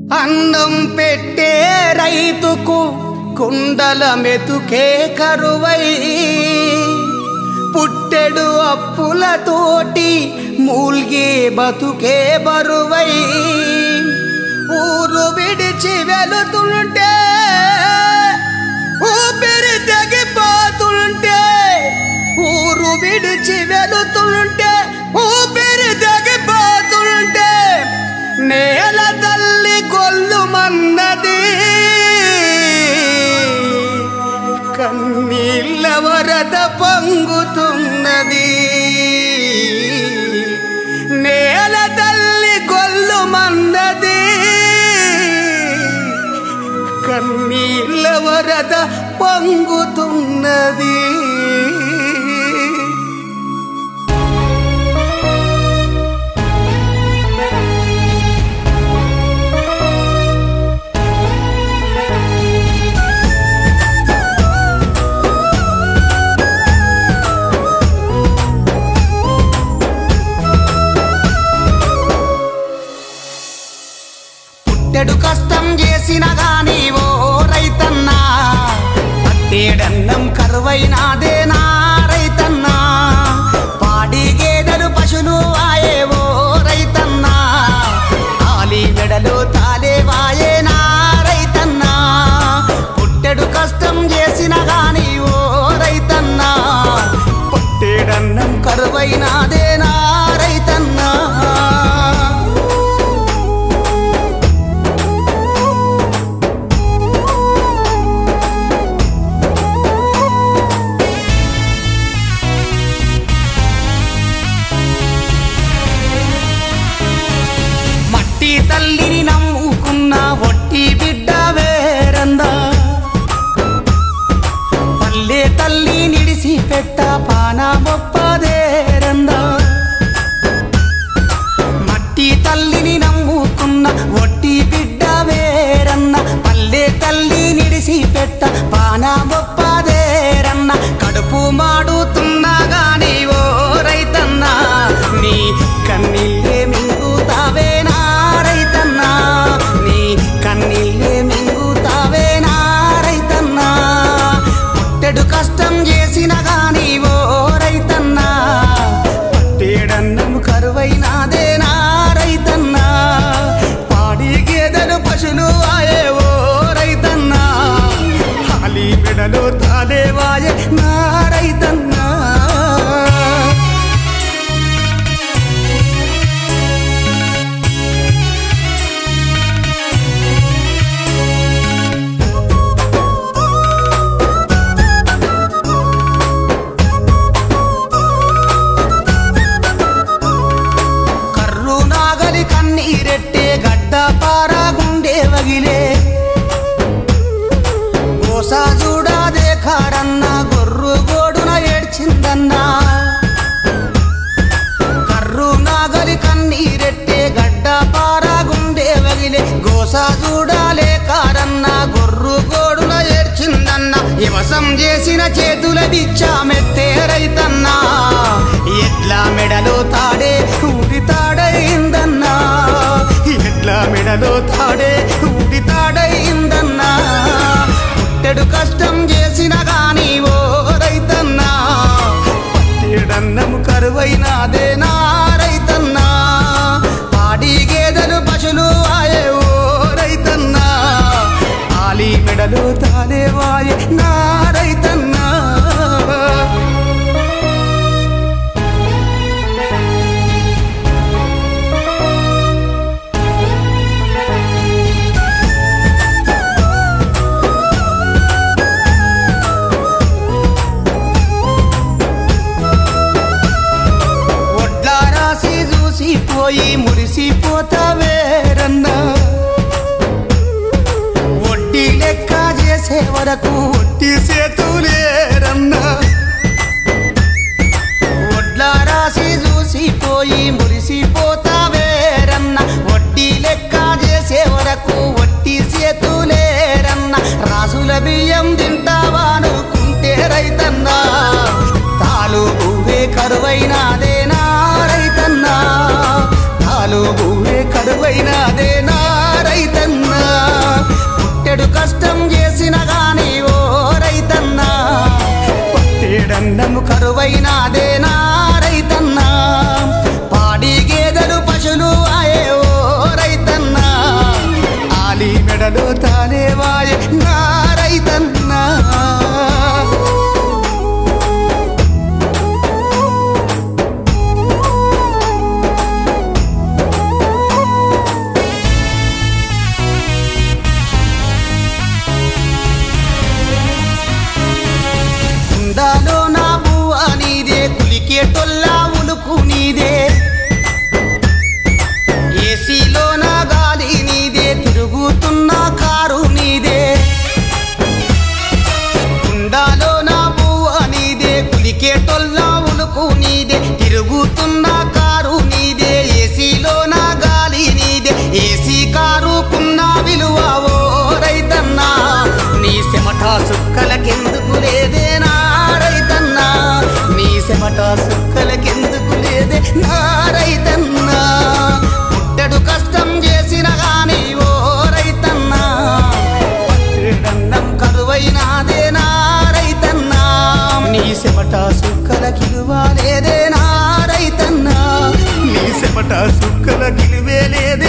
అన్నం పెట్టే రైతుకు కుండల మెతుకే కరువై పుట్టెడు అప్పులతోటి మూల్గే బతుకే బరువై ఊరు విడిచి వెళుతుంటే ఊపిరి తెగిపోతుంటే ఊరు విడిచి వెళుతుంటే ఊపిరి తెగిపోతుంటే నేల తల్లి గొల్లు మన్నది కన్నీళ్ళ వరద పొంగుతున్నది నేల తల్లి గొల్లు మన్నది కన్నీళ్ళ వరద పొంగుతున్నది పుట్టెడు కష్టం చేసిన గాని ఓ రైతన్నా పట్టేడన్నం కరువైనాదేనా రైతన్నా పాడి గేదెలు పశులు వాయే ఓ రైతన్నా ఆలి మెడలు తాలే వాయేనా రైతన్నా పుట్టెడు కష్టం చేసిన గాని ఓ రైతన్నా పట్టేడన్నం కరువైనాదేనా రైతన్నా మట్టి తల్లిని నమ్ముకున్న ఒట్టి బిడ్డ వేరందా పల్లె తల్లి నిడిసి పెట్ట పాన బొప్పదేరందా మట్టి తల్లిని నమ్ముకున్న ఒట్టి బిడ్డ వేరన్న పల్లె తల్లి నిడిసి పెట్ట పాన బొప్పదేరన్న కడుపు మాడుతున్నా గాని ఓ రైతన్నా నీ కన్నీళ్ళే మింగుతావేనా రైతన్నా నీ కన్నీళ్ళే మింగుతావేనా రైతన్నా పుట్టెడు కష్టం చేసిన గాని ఓ రైతన్నా పట్టేడన్నం కరువైనాదేనా రైతన్నా పాడి గేదెలు పశులు ఆయే ఓ రైతన్నా హాలి బిడలు తాలే వాయే నా రైతన్నా కర్రు నాగలి కన్నీరెట్టే గడ్డ పారా గుండె వగిలే గోసా చూడాదే కాడన్న గొర్రు గోడున ఏడ్చిందన్నా కర్రు నాగలి కన్నీరెట్టే గడ్డ పారా గుండె వగిలే గోసా చూడాలే కారన్న గొర్రు గోడున ఏడ్చిందన్న ఇవసం చేసిన చేతుల దిచ్చామెత్తే రైతన్నా ఎట్లా మెడలో తాడే ఊడి తాడైందన్నా ఎట్లా మెడలో తాడే ఊడి తాడైందన్నా పుట్టెడు కష్టం చేసిన గాని ఓ రైతన్నా పట్టేడన్నము కరువైనాదేనా రైతన్నా పాడి గేదెలు పశులు ఆయే ఓ రైతన్నా ఆలి మెడలు తాలే వాయే నా రైతన్నా ఒడ్ల రాసి చూసిపోయి మురిసిపోతావేరన్నా వడ్డీ లెక్క చేసే వరకు వడ్డీ సేతులేరన్నా ఒడ్ల రాసి చూసిపోయి మురిసిపోతావేరన్న వడ్డీ లెక్క చేసే వరకు వడ్డీ సేతులేరన్న రాసుల బియ్యం తింటావానుకుంటే రైతన్నా తాలు భూవే కరువైనాదేనా రైతన్నా తాలు భూవే కరువైనాదేనా రైతన్నా కష్టం చేసిన గాని ఓ రైతన్నా పట్టేడన్నము కరువైనాదేనా రైతన్నా పాడి గేదెలు పశులు ఆయే ఓ రైతన్నా ఆలి మెడలు తానే వాయే నా రైతన్నా కుండాలో నా బువ్వ నీదే కులికేటొల్లా ఉలుకు నీదే ఏసీలో నా గాలి నీదే తిరుగుతున్న కారు నీదే కుండాలో నా బువ్వ నీదే కులికేటొల్లా ఉలుకు నీదే తిరుగుతున్న కారు నీదే ఏసీలో నా గాలి నీదే ఏసీ కారు కున్న విలువ ఓ రైతన్నా నీ చెమట సుక్కలకెందుకు లేదే నా రైతన్నా నీ చెమట సుక్కలకెందుకు లేదే నా రైతన్నా పుట్టెడు కష్టం చేసిన గాని ఓ రైతన్నా పట్టెడన్నం కరువైనాదే నా రైతన్నా నీ చెమట సుక్కల కిలువ లేదే నా రైతన్నా నీ చెమట సుక్కల కిలువే లేదే